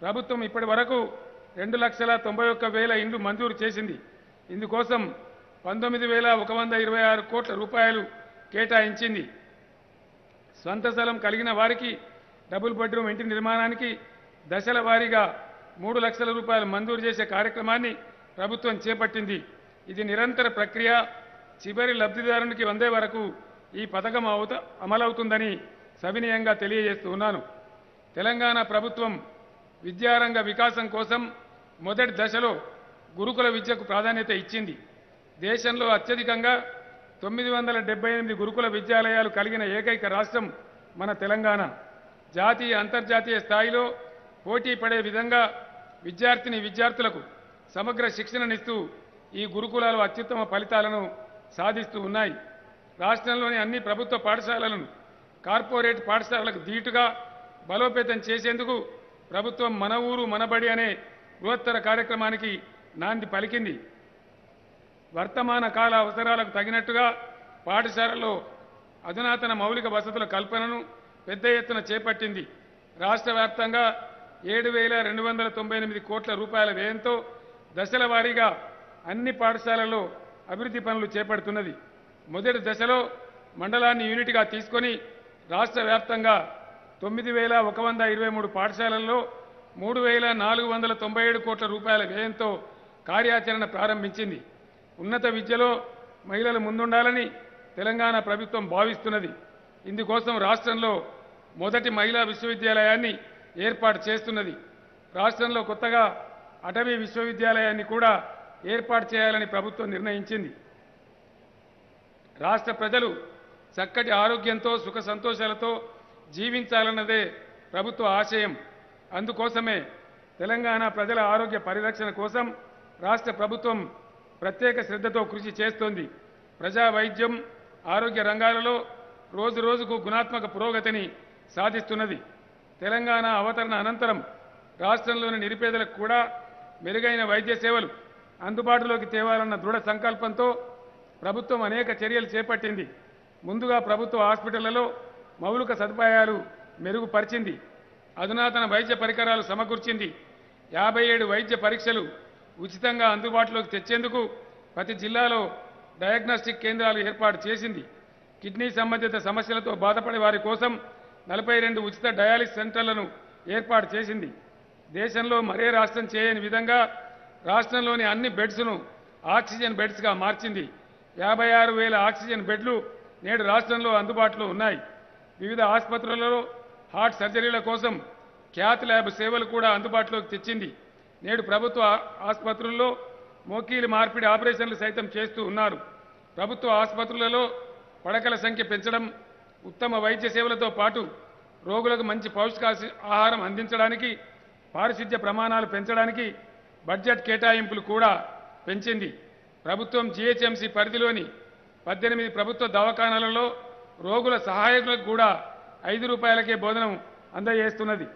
ప్రభుత్వం ఇప్పటి వరకు రెండు లక్షల తొంభై ఒక్క వేల ఇండ్లు మంజూరు చేసింది ఇందుకోసం పంతొమ్మిది వేల ఒక వంద ఇరవై ఆరు కోట్ల రూపాయలు కేటాయించింది స్వంత స్థలం కలిగిన వారికి డబుల్ బెడ్రూమ్ ఇంటి నిర్మాణానికి దశల వారీగా మూడు లక్షల రూపాయలు మంజూరు చేసే కార్యక్రమాన్ని ప్రభుత్వం చేపట్టింది ఇది నిరంతర ప్రక్రియ చివరి లబ్ధిదారునికి అందే వరకు ఈ పథకం అవుత అమలవుతుందని సవినయంగా తెలియజేస్తూ ఉన్నాను తెలంగాణ ప్రభుత్వం విద్యారంగ వికాసం కోసం మొదటి దశలో గురుకుల విద్యకు ప్రాధాన్యత ఇచ్చింది దేశంలో అత్యధికంగా తొమ్మిది వందల డెబ్బై ఎనిమిది గురుకుల విద్యాలయాలు కలిగిన ఏకైక రాష్ట్రం మన తెలంగాణ జాతీయ అంతర్జాతీయ స్థాయిలో పోటీ పడే విధంగా విద్యార్థిని విద్యార్థులకు సమగ్ర శిక్షణనిస్తూ ఈ గురుకులాలు అత్యుత్తమ ఫలితాలను సాధిస్తూ ఉన్నాయి రాష్ట్రంలోని అన్ని ప్రభుత్వ పాఠశాలలను కార్పొరేట్ పాఠశాలలకు ధీటుగా బలోపేతం చేసేందుకు ప్రభుత్వం మన ఊరు మనబడి అనే బృహత్తర కార్యక్రమానికి నాంది పలికింది వర్తమాన కాల అవసరాలకు తగినట్టుగా పాఠశాలలో అధునాతన మౌలిక వసతుల కల్పనను పెద్ద ఎత్తున చేపట్టింది రాష్ట్ర వ్యాప్తంగా ఏడు వేల రెండు వందల తొంభై ఎనిమిది కోట్ల రూపాయల వ్యయంతో దశల వారీగా అన్ని పాఠశాలల్లో అభివృద్ధి పనులు చేపడుతున్నది మొదటి దశలో మండలాన్ని యూనిట్గా తీసుకొని రాష్ట్ర వ్యాప్తంగా తొమ్మిది వేల ఒక వంద ఇరవై మూడు పాఠశాలల్లో మూడు వేల నాలుగు వందల తొంభై ఏడు కోట్ల రూపాయల వ్యయంతో కార్యాచరణ ప్రారంభించింది ఉన్నత విద్యలో మహిళలు ముందుండాలని తెలంగాణ ప్రభుత్వం భావిస్తున్నది ఇందుకోసం రాష్ట్రంలో మొదటి మహిళా విశ్వవిద్యాలయాన్ని ఏర్పాటు చేస్తున్నది రాష్ట్రంలో కొత్తగా అటవీ విశ్వవిద్యాలయాన్ని కూడా ఏర్పాటు చేయాలని ప్రభుత్వం నిర్ణయించింది రాష్ట్ర ప్రజలు చక్కటి ఆరోగ్యంతో సుఖ సంతోషాలతో జీవించాలన్నదే ప్రభుత్వ ఆశయం అందుకోసమే తెలంగాణ ప్రజల ఆరోగ్య పరిరక్షణ కోసం రాష్ట్ర ప్రభుత్వం ప్రత్యేక శ్రద్ధతో కృషి చేస్తోంది ప్రజా వైద్యం ఆరోగ్య రంగాలలో రోజు రోజుకు గుణాత్మక పురోగతిని సాధిస్తున్నది తెలంగాణ అవతరణ అనంతరం రాష్ట్రంలోని నిరుపేదలకు కూడా మెరుగైన వైద్య సేవలు అందుబాటులోకి తేవాలన్న దృఢ సంకల్పంతో ప్రభుత్వం అనేక చర్యలు చేపట్టింది ముందుగా ప్రభుత్వ హాస్పిటళ్లలో మౌలిక సదుపాయాలు మెరుగుపరిచింది అధునాతన వైద్య పరికరాలు సమకూర్చింది యాభై ఏడు వైద్య పరీక్షలు ఉచితంగా అందుబాటులోకి తెచ్చేందుకు ప్రతి జిల్లాలో డయాగ్నోస్టిక్ కేంద్రాలు ఏర్పాటు చేసింది కిడ్నీ సంబంధిత సమస్యలతో బాధపడే వారి కోసం నలభై రెండు ఉచిత డయాలిసిస్ సెంటర్లను ఏర్పాటు చేసింది దేశంలో మరే రాష్ట్రం చేయని విధంగా రాష్ట్రంలోని అన్ని బెడ్స్ను ఆక్సిజన్ బెడ్స్గా మార్చింది యాభై ఆరు వేల ఆక్సిజన్ బెడ్లు నేడు రాష్ట్రంలో అందుబాటులో ఉన్నాయి వివిధ ఆసుపత్రులలో హార్ట్ సర్జరీల కోసం క్యాత్ ల్యాబ్ సేవలు కూడా అందుబాటులోకి తెచ్చింది నేడు ప్రభుత్వ ఆ- ఆసుపత్రుల్లో మోకీలు మార్పిడి ఆపరేషన్లు సైతం చేస్తూ ఉన్నారు ప్రభుత్వ ఆసుపత్రులలో పడకల సంఖ్య పెంచడం ఉత్తమ వైద్య సేవలతో పాటు రోగులకు మంచి పౌష్టికాసి ఆహారం అందించడానికి పారిశుద్ధ్య ప్రమాణాలు పెంచడానికి బడ్జెట్ కేటాయింపులు కూడా పెంచింది ప్రభుత్వం జీహెచ్ఎంసీ పరిధిలోని పద్దెనిమిది ప్రభుత్వ దవాఖానాలలో రోగుల సహాయకులకు కూడా ఐదు రూపాయలకే భోజనం అందజేస్తున్నది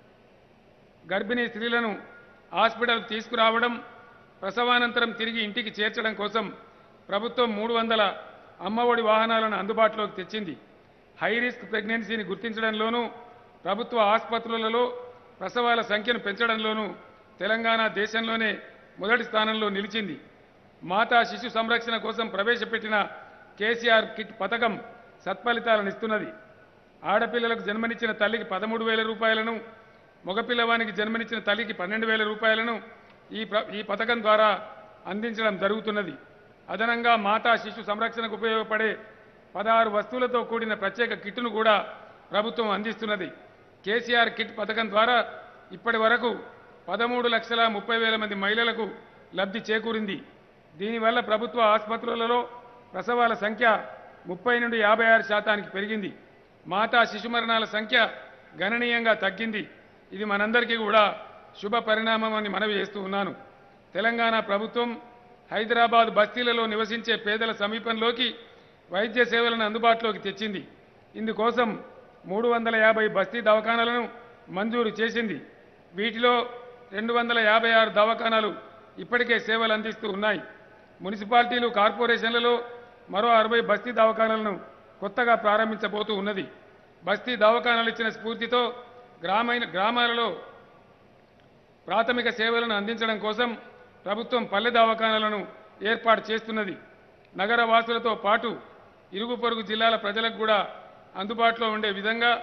గర్భిణీ స్త్రీలను హాస్పిటల్ తీసుకురావడం ప్రసవానంతరం తిరిగి ఇంటికి చేర్చడం కోసం ప్రభుత్వం మూడు వందల అమ్మఒడి వాహనాలను అందుబాటులోకి తెచ్చింది హై రిస్క్ ప్రెగ్నెన్సీని గుర్తించడంలోనూ ప్రభుత్వ ఆసుపత్రులలో ప్రసవాల సంఖ్యను పెంచడంలోనూ తెలంగాణ దేశంలోనే మొదటి స్థానంలో నిలిచింది మాతా శిశు సంరక్షణ కోసం ప్రవేశపెట్టిన కేసీఆర్ కిట్ పథకం సత్ఫలితాలనిస్తున్నది ఆడపిల్లలకు జన్మనిచ్చిన తల్లికి పదమూడు వేల రూపాయలను మగపిల్లవానికి జన్మనిచ్చిన తల్లికి పన్నెండు వేల రూపాయలను ఈ ప్ర- ఈ పథకం ద్వారా అందించడం జరుగుతున్నది అదనంగా మాతా శిశు సంరక్షణకు ఉపయోగపడే పదహారు వస్తువులతో కూడిన ప్రత్యేక కిట్ను కూడా ప్రభుత్వం అందిస్తున్నది కేసీఆర్ కిట్ పథకం ద్వారా ఇప్పటి వరకు పదమూడు లక్షల ముప్పై వేల మంది మహిళలకు లబ్ధి చేకూరింది దీనివల్ల ప్రభుత్వ ఆసుపత్రులలో ప్రసవాల సంఖ్య ముప్పై నుండి యాభై ఆరు శాతానికి పెరిగింది మాతా శిశు మరణాల సంఖ్య గణనీయంగా తగ్గింది ఇది మనందరికీ కూడా శుభ పరిణామం అని మనవి చేస్తూ ఉన్నాను తెలంగాణ ప్రభుత్వం హైదరాబాద్ బస్తీలలో నివసించే పేదల సమీపంలోకి వైద్య సేవలను అందుబాటులోకి తెచ్చింది ఇందుకోసం మూడు వందల యాభై బస్తీ దవాఖానాలను మంజూరు చేసింది వీటిలో రెండు వందల యాభై ఆరు దవాఖానాలు ఇప్పటికే సేవలు అందిస్తూ ఉన్నాయి మున్సిపాలిటీలు కార్పొరేషన్లలో మరో అరవై బస్తీ దవాఖానాలను కొత్తగా ప్రారంభించబోతూ ఉన్నది బస్తీ దవాఖానాలు ఇచ్చిన స్ఫూర్తితో గ్రామీణ గ్రామాలలో ప్రాథమిక సేవలను అందించడం కోసం ప్రభుత్వం పల్లె దవాఖానాలను ఏర్పాటు చేస్తున్నది నగర వాసులతో పాటు ఇరుగు పొరుగు జిల్లాల ప్రజలకు కూడా అందుబాటులో ఉండే విధంగా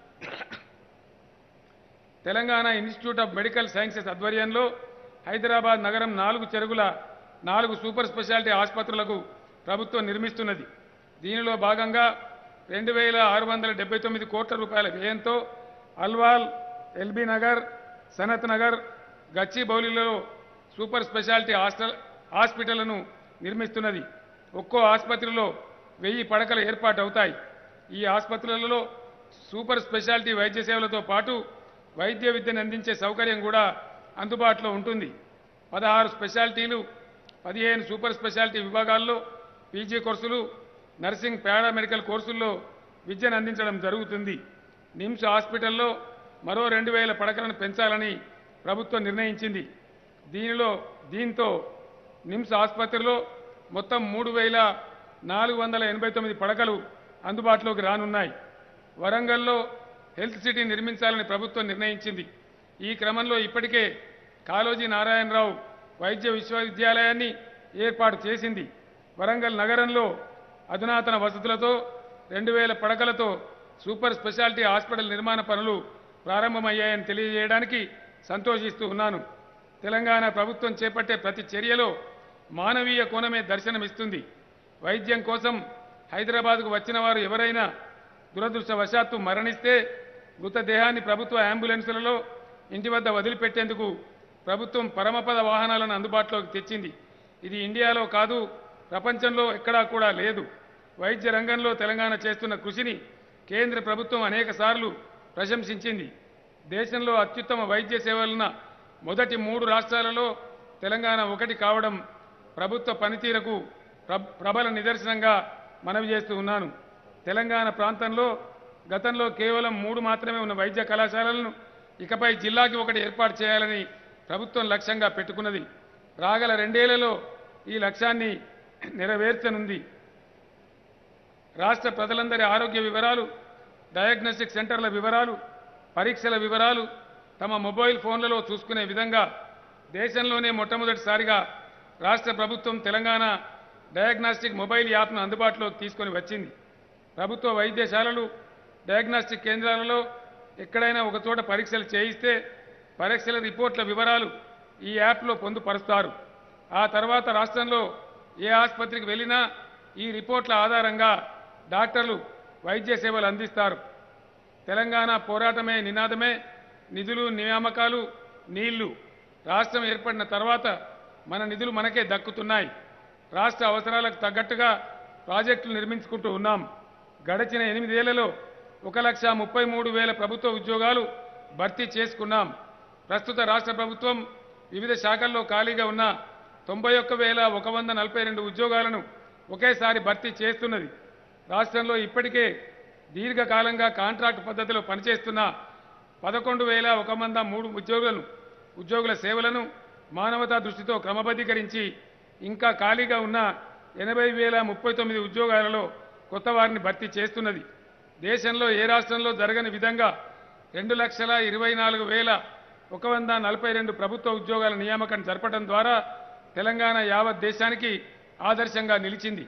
Telangana institute of medical sciences ఆధ్వర్యంలో హైదరాబాద్ నగరం నాలుగు చెరుగుల నాలుగు సూపర్ స్పెషాలిటీ ఆసుపత్రులకు ప్రభుత్వం నిర్మిస్తున్నది దీనిలో భాగంగా రెండు వేల ఆరు వందల డెబ్బై తొమ్మిది కోట్ల రూపాయల వ్యయంతో అల్వాల్ ఎల్బీ నగర్ సనత్ నగర్ గచ్చిబౌలిలో సూపర్ స్పెషాలిటీ హాస్టల్ హాస్పిటళ్లను నిర్మిస్తున్నది ఒక్కో ఆసుపత్రిలో వెయ్యి పడకలు ఏర్పాటు అవుతాయి ఈ ఆసుపత్రులలో సూపర్ స్పెషాలిటీ వైద్య సేవలతో పాటు వైద్య విద్యను అందించే సౌకర్యం కూడా అందుబాటులో ఉంటుంది పదహారు స్పెషాలిటీలు పదిహేను సూపర్ స్పెషాలిటీ విభాగాల్లో పీజీ కోర్సులు నర్సింగ్ పారామెడికల్ కోర్సుల్లో విద్యను అందించడం జరుగుతుంది నిమ్స్ హాస్పిటల్లో మరో రెండు వేల పడకలను పెంచాలని ప్రభుత్వం నిర్ణయించింది దీనిలో దీంతో నిమ్స్ ఆసుపత్రిలో మొత్తం మూడు వేల నాలుగు వందల ఎనభై తొమ్మిది పడకలు అందుబాటులోకి రానున్నాయి వరంగల్లో హెల్త్ సిటీ నిర్మించాలని ప్రభుత్వం నిర్ణయించింది ఈ క్రమంలో ఇప్పటికే కాళోజీ నారాయణరావు వైద్య విశ్వవిద్యాలయాన్ని ఏర్పాటు చేసింది వరంగల్ నగరంలో అధునాతన వసతులతో రెండు వేల పడకలతో సూపర్ స్పెషాలిటీ హాస్పిటల్ నిర్మాణ పనులు ప్రారంభమయ్యాయని తెలియజేయడానికి సంతోషిస్తూ ఉన్నాను తెలంగాణ ప్రభుత్వం చేపట్టే ప్రతి చర్యలో మానవీయ కోణమే దర్శనమిస్తుంది వైద్యం కోసం హైదరాబాద్కు వచ్చిన వారు ఎవరైనా దురదృష్టవశాత్తు మరణిస్తే మృతదేహాన్ని ప్రభుత్వ అంబులెన్సులలో ఇంటి వద్ద వదిలిపెట్టేందుకు ప్రభుత్వం పరమపద వాహనాలను అందుబాటులోకి తెచ్చింది ఇది ఇండియాలో కాదు ప్రపంచంలో ఎక్కడా కూడా లేదు వైద్య రంగంలో తెలంగాణ చేస్తున్న కృషిని కేంద్ర ప్రభుత్వం అనేక ప్రశంసించింది దేశంలో అత్యుత్తమ వైద్య సేవలున్న మొదటి మూడు రాష్ట్రాలలో తెలంగాణ ఒకటి కావడం ప్రభుత్వ పనితీరకు ప్ర- ప్రబల నిదర్శనంగా మనవి చేస్తూ ఉన్నాను తెలంగాణ ప్రాంతంలో గతంలో కేవలం మూడు మాత్రమే ఉన్న వైద్య కళాశాలలను ఇకపై జిల్లాకి ఒకటి ఏర్పాటు చేయాలని ప్రభుత్వం లక్ష్యంగా పెట్టుకున్నది రాగల రెండేళ్లలో ఈ లక్ష్యాన్ని నెరవేర్చనుంది రాష్ట్ర ప్రజలందరి ఆరోగ్య వివరాలు డయాగ్నోస్టిక్ సెంటర్ల వివరాలు పరీక్షల వివరాలు తమ మొబైల్ ఫోన్లలో చూసుకునే విధంగా దేశంలోనే మొట్టమొదటిసారిగా రాష్ట్ర ప్రభుత్వం తెలంగాణ డయాగ్నాస్టిక్ మొబైల్ యాప్ను అందుబాటులోకి తీసుకొని వచ్చింది ప్రభుత్వ వైద్యశాలలు డయాగ్నాస్టిక్ కేంద్రాలలో ఎక్కడైనా ఒక చోట పరీక్షలు చేయిస్తే పరీక్షల రిపోర్ట్ల వివరాలు ఈ యాప్లో పొందుపరుస్తారు ఆ తర్వాత రాష్ట్రంలో ఏ ఆసుపత్రికి వెళ్ళినా ఈ రిపోర్ట్ల ఆధారంగా డాక్టర్లు వైద్య సేవలు అందిస్తారు తెలంగాణ పోరాటమే నినాదమే నిధులు నియామకాలు నీళ్లు రాష్ట్రం ఏర్పడిన తర్వాత మన నిధులు మనకే దక్కుతున్నాయి రాష్ట్ర అవసరాలకు తగ్గట్టుగా ప్రాజెక్టులు నిర్మించుకుంటూ ఉన్నాం గడిచిన ఎనిమిదేళ్లలో ఒక లక్ష ముప్పై మూడు వేల ప్రభుత్వ ఉద్యోగాలు భర్తీ చేసుకున్నాం ప్రస్తుత రాష్ట్ర ప్రభుత్వం వివిధ శాఖల్లో ఖాళీగా ఉన్న తొంభై ఒక్క వేల ఒక వంద నలభై రెండు ఉద్యోగాలను ఒకేసారి భర్తీ చేస్తున్నది రాష్ట్రంలో ఇప్పటికే దీర్ఘకాలంగా కాంట్రాక్ట్ పద్ధతిలో పనిచేస్తున్న పదకొండు వేల ఒక వంద మూడు ఉద్యోగులను ఉద్యోగుల సేవలను మానవతా దృష్టితో క్రమబద్ధీకరించి ఇంకా ఖాళీగా ఉన్న ఎనభై వేల ముప్పై తొమ్మిది ఉద్యోగాలలో కొత్త వారిని భర్తీ చేస్తున్నది దేశంలో ఏ రాష్ట్రంలో జరగని విధంగా రెండు లక్షల ఇరవై నాలుగు వేల ఒక వంద నలభై రెండు ప్రభుత్వ ఉద్యోగాల నియామకం జరపడం ద్వారా తెలంగాణ యావత్ దేశానికి ఆదర్శంగా నిలిచింది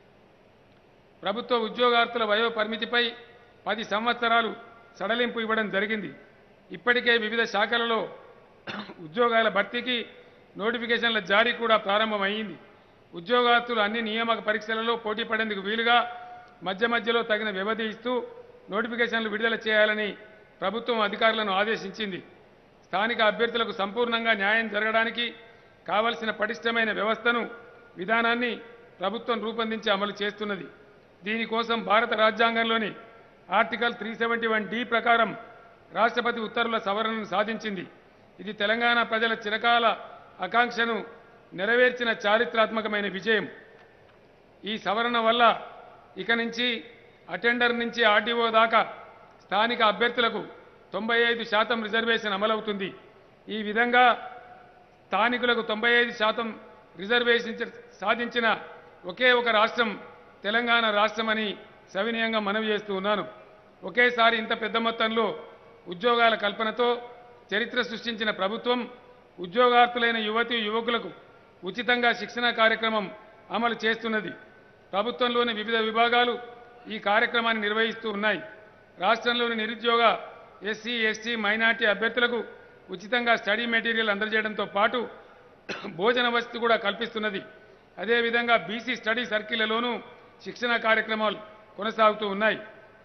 ప్రభుత్వ ఉద్యోగార్థుల వయో పరిమితిపై పది సంవత్సరాలు సడలింపు ఇవ్వడం జరిగింది ఇప్పటికే వివిధ శాఖలలో ఉద్యోగాల భర్తీకి నోటిఫికేషన్ల జారీ కూడా ప్రారంభమైంది ఉద్యోగార్థులు అన్ని నియామక పరీక్షలలో పోటీ పడేందుకు వీలుగా మధ్య మధ్యలో తగిన వ్యవధి ఇస్తూ నోటిఫికేషన్లు విడుదల చేయాలని ప్రభుత్వం అధికారులను ఆదేశించింది స్థానిక అభ్యర్థులకు సంపూర్ణంగా న్యాయం జరగడానికి కావలసిన పటిష్టమైన వ్యవస్థను విధానాన్ని ప్రభుత్వం రూపొందించి అమలు చేస్తున్నది దీనికోసం భారత రాజ్యాంగంలోని article three seventy one D ప్రకారం రాష్ట్రపతి ఉత్తర్వుల సవరణను సాధించింది ఇది తెలంగాణ ప్రజల చిరకాల ఆకాంక్షను నెరవేర్చిన చారిత్రాత్మకమైన విజయం ఈ సవరణ వల్ల ఇక నుంచి అటెండర్ నుంచి ఆర్డీఓ దాకా స్థానిక అభ్యర్థులకు తొంభై ఐదు శాతం రిజర్వేషన్ అమలవుతుంది ఈ విధంగా స్థానికులకు తొంభై ఐదు శాతం రిజర్వేషన్ చ- సాధించిన ఒకే ఒక రాష్ట్రం తెలంగాణ రాష్ట్రమని సవినయంగా మనవి చేస్తూ ఉన్నాను ఒకేసారి ఇంత పెద్ద మొత్తంలో ఉద్యోగాల కల్పనతో చరిత్ర సృష్టించిన ప్రభుత్వం ఉద్యోగార్థులైన యువతి యువకులకు ఉచితంగా శిక్షణ కార్యక్రమం అమలు చేస్తున్నది ప్రభుత్వంలోని వివిధ విభాగాలు ఈ కార్యక్రమాన్ని నిర్వహిస్తూ ఉన్నాయి రాష్ట్రంలోని నిరుద్యోగ ఎస్సీ ఎస్టీ మైనార్టీ అభ్యర్థులకు ఉచితంగా స్టడీ మెటీరియల్ అందజేయడంతో పాటు భోజన వసతి కూడా కల్పిస్తున్నది అదేవిధంగా బీసీ స్టడీ సర్కిళ్లలోనూ శిక్షణ కార్యక్రమాలు కొనసాగుతూ ఉన్నాయి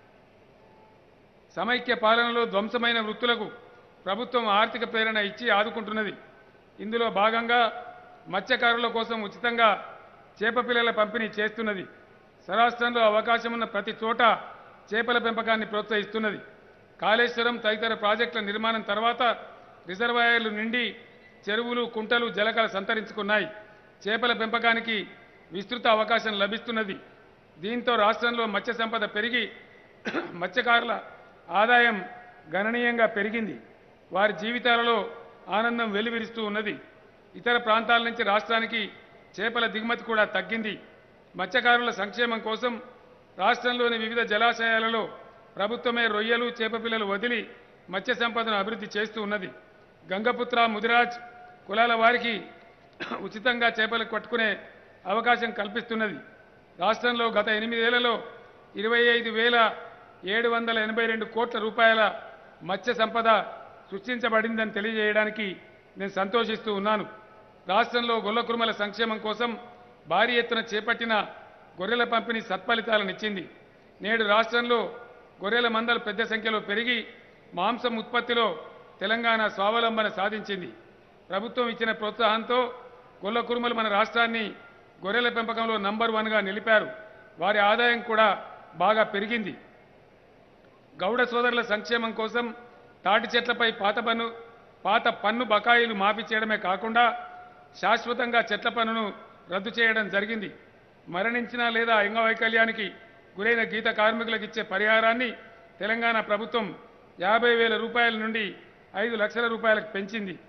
సమైక్య పాలనలో ధ్వంసమైన వృత్తులకు ప్రభుత్వం ఆర్థిక ప్రేరణ ఇచ్చి ఆదుకుంటున్నది ఇందులో భాగంగా మత్స్యకారుల కోసం ఉచితంగా చేప పిల్లల పంపిణీ చేస్తున్నది స్వరాష్ట్రంలో అవకాశం ఉన్న ప్రతి చోట చేపల పెంపకాన్ని ప్రోత్సహిస్తున్నది కాళేశ్వరం తదితర ప్రాజెక్టుల నిర్మాణం తర్వాత రిజర్వాయర్లు నిండి చెరువులు కుంటలు జలకల సంతరించుకున్నాయి చేపల పెంపకానికి విస్తృత అవకాశం లభిస్తున్నది దీంతో రాష్ట్రంలో మత్స్య సంపద పెరిగి మత్స్యకారుల ఆదాయం గణనీయంగా పెరిగింది వారి జీవితాలలో ఆనందం వెలువరిస్తూ ఉన్నది ఇతర ప్రాంతాల నుంచి రాష్ట్రానికి చేపల దిగుమతి కూడా తగ్గింది మత్స్యకారుల సంక్షేమం కోసం రాష్ట్రంలోని వివిధ జలాశయాలలో ప్రభుత్వమే రొయ్యలు చేపపిల్లలు వదిలి మత్స్య సంపదను అభివృద్ధి చేస్తూ ఉన్నది గంగపుత్ర ముదిరాజ్ కులాల వారికి ఉచితంగా చేపలు పట్టుకునే అవకాశం కల్పిస్తున్నది రాష్ట్రంలో గత ఎనిమిదేళ్లలో ఇరవై ఐదు వేల ఏడు వందల ఎనభై రెండు కోట్ల రూపాయల మత్స్య సంపద సృష్టించబడిందని తెలియజేయడానికి నేను సంతోషిస్తూ ఉన్నాను రాష్ట్రంలో గొల్ల కురుమల సంక్షేమం కోసం భారీ ఎత్తున చేపట్టిన గొర్రెల పంపిణీ సత్ఫలితాలనిచ్చింది నేడు రాష్ట్రంలో గొర్రెల మందలు పెద్ద సంఖ్యలో పెరిగి మాంసం ఉత్పత్తిలో తెలంగాణ స్వావలంబన సాధించింది ప్రభుత్వం ఇచ్చిన ప్రోత్సాహంతో గొల్ల కురుమలు మన రాష్ట్రాన్ని గొర్రెల పెంపకంలో నంబర్ వన్గా నిలిపారు వారి ఆదాయం కూడా బాగా పెరిగింది గౌడ సోదరుల సంక్షేమం కోసం తాటి చెట్లపై పాత పన్ను పాత పన్ను బకాయిలు మాఫీ చేయడమే కాకుండా శాశ్వతంగా చెట్ల పన్నును రద్దు చేయడం జరిగింది మరణించిన లేదా అంగవైకల్యానికి గురైన గీత కార్మికులకు ఇచ్చే పరిహారాన్ని తెలంగాణ ప్రభుత్వం యాభై వేల రూపాయల నుండి ఐదు లక్షల రూపాయలకు పెంచింది